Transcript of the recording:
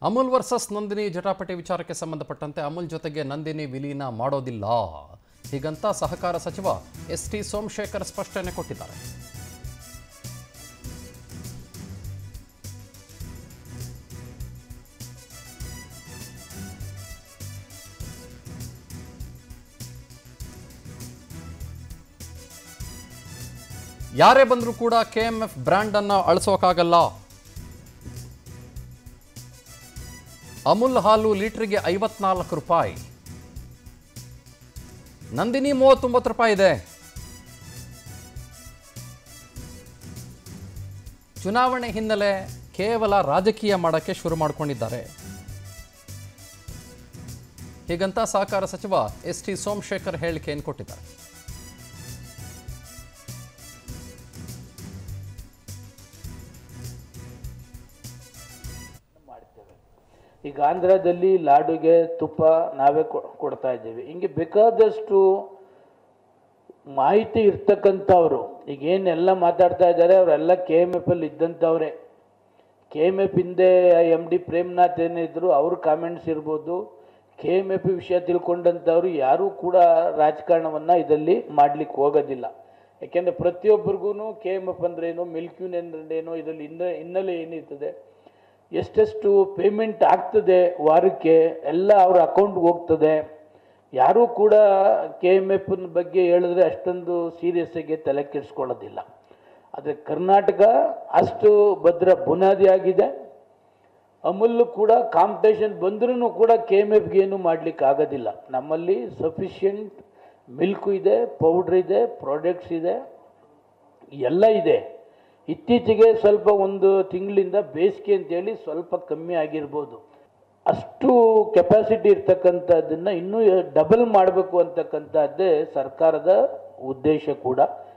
Amul versus Nandini ಜಟಾಪಟಿ ವಿಚಾರಕ್ಕೆ ಸಂಬಂಧಪಟ್ಟಂತೆ ಅಮೂಲ್ ಜೊತೆಗೆ ನಂದಿನಿ ವಿಲೀನ ಮಾಡೋದಿಲ್ಲ ಹೀಗಂತ ಸಹಕಾರ ಸಚಿವ ಎಸ್ ಟಿ ಸೋಮಶೇಖರ್ ಸ್ಪಷ್ಟನೆ ಕೊಟ್ಟಿದ್ದಾರೆ ಯಾರೇ ಬಂದರೂ ಕೂಡ ಕೆ ಎಂ ಎಫ್ ಬ್ರ್ಯಾಂಡ್ ಅನ್ನ ಅಳಿಸೋಕ್ಕಾಗಲ್ಲ ಅಮೂಲ್ ಹಾಲು ಲೀಟರ್ಗೆ ಐವತ್ನಾಲ್ಕು ರೂಪಾಯಿ ನಂದಿನಿ ಮೂವತ್ತೊಂಬತ್ತು ರೂಪಾಯಿ ಇದೆ ಚುನಾವಣೆ ಹಿನ್ನೆಲೆ ಕೇವಲ ರಾಜಕೀಯ ಮಾಡೋಕ್ಕೆ ಶುರು ಮಾಡಿಕೊಂಡಿದ್ದಾರೆ ಹೀಗಂತ ಸಹಕಾರ ಸಚಿವ ಎಸ್ ಟಿ ಸೋಮಶೇಖರ್ ಹೇಳಿಕೆಯನ್ನು ಕೊಟ್ಟಿದ್ದಾರೆ ಮಾಡ್ತೇವೆ ಈಗ ಆಂಧ್ರದಲ್ಲಿ ಲಾಡುಗೆ ತುಪ್ಪ ನಾವೇ ಕೊ- ಕೊಡ್ತಾ ಇದ್ದೀವಿ ಹಿಂಗೆ ಬೇಕಾದಷ್ಟು ಮಾಹಿತಿ ಇರ್ತಕ್ಕಂಥವ್ರು ಈಗ ಏನೆಲ್ಲ ಮಾತಾಡ್ತಾ ಇದ್ದಾರೆ ಅವರೆಲ್ಲ ಕೆ ಎಮ್ ಎಫ್ ಅಲ್ಲಿ ಇದ್ದಂಥವ್ರೆ ಕೆ ಎಮ್ ಎಫ್ ಹಿಂದೆ ಎಮ್ ಡಿ ಪ್ರೇಮ್ನಾಥ್ ಏನಿದ್ರು ಅವ್ರ ಕಾಮೆಂಟ್ಸ್ ಇರ್ಬೋದು ಕೆ ಎಮ್ ಎಫ್ ವಿಷಯ ತಿಳ್ಕೊಂಡಂಥವ್ರು ಯಾರೂ ಕೂಡ ರಾಜಕಾರಣವನ್ನು ಇದರಲ್ಲಿ ಮಾಡ್ಲಿಕ್ಕೆ ಹೋಗೋದಿಲ್ಲ ಯಾಕೆಂದರೆ ಪ್ರತಿಯೊಬ್ಬರಿಗೂ ಕೆ ಎಮ್ ಎಫ್ ಅಂದ್ರೇನು ಮಿಲ್ಕ್ಯೂನ್ ಅಂದ್ರೇನು ಇದರಲ್ಲಿ ಹಿನ್ನೆ ಹಿನ್ನೆಲೆ ಏನಿರ್ತದೆ ಎಷ್ಟೆಷ್ಟು ಪೇಮೆಂಟ್ ಆಗ್ತದೆ ವಾರಕ್ಕೆ ಎಲ್ಲ ಅವ್ರ ಅಕೌಂಟ್ಗೆ ಹೋಗ್ತದೆ ಯಾರೂ ಕೂಡ ಕೆ ಎಮ್ ಎಫ್ ಬಗ್ಗೆ ಹೇಳಿದ್ರೆ ಅಷ್ಟೊಂದು ಸೀರಿಯಸ್ ಆಗಿ ತಲೆ ಕೆಡಿಸ್ಕೊಳ್ಳೋದಿಲ್ಲ ಆದರೆ ಕರ್ನಾಟಕ ಅಷ್ಟು ಭದ್ರ ಬುನಾದಿ ಆಗಿದೆ ಅಮೂಲ್ ಕೂಡ ಕಾಂಪಿಟೇಷನ್ ಬಂದ್ರೂ ಕೂಡ ಕೆ ಎಮ್ ಎಫ್ಗೆ ಏನು ಮಾಡ್ಲಿಕ್ಕೆ ಆಗೋದಿಲ್ಲ ನಮ್ಮಲ್ಲಿ ಸಫಿಷಿಯಂಟ್ ಮಿಲ್ಕು ಇದೆ ಪೌಡ್ರ್ ಇದೆ ಪ್ರಾಡಕ್ಟ್ಸ್ ಇದೆ ಎಲ್ಲ ಇದೆ ಇತ್ತೀಚೆಗೆ ಸ್ವಲ್ಪ ಒಂದು ತಿಂಗಳಿಂದ ಬೇಸಿಗೆ ಅಂತೇಳಿ ಸ್ವಲ್ಪ ಕಮ್ಮಿ ಆಗಿರ್ಬೋದು ಅಷ್ಟು ಕೆಪಾಸಿಟಿ ಇರ್ತಕ್ಕಂಥದ್ದನ್ನು ಇನ್ನೂ ಡಬಲ್ ಮಾಡಬೇಕು ಅಂತಕ್ಕಂಥದ್ದೇ ಸರ್ಕಾರದ ಉದ್ದೇಶ ಕೂಡ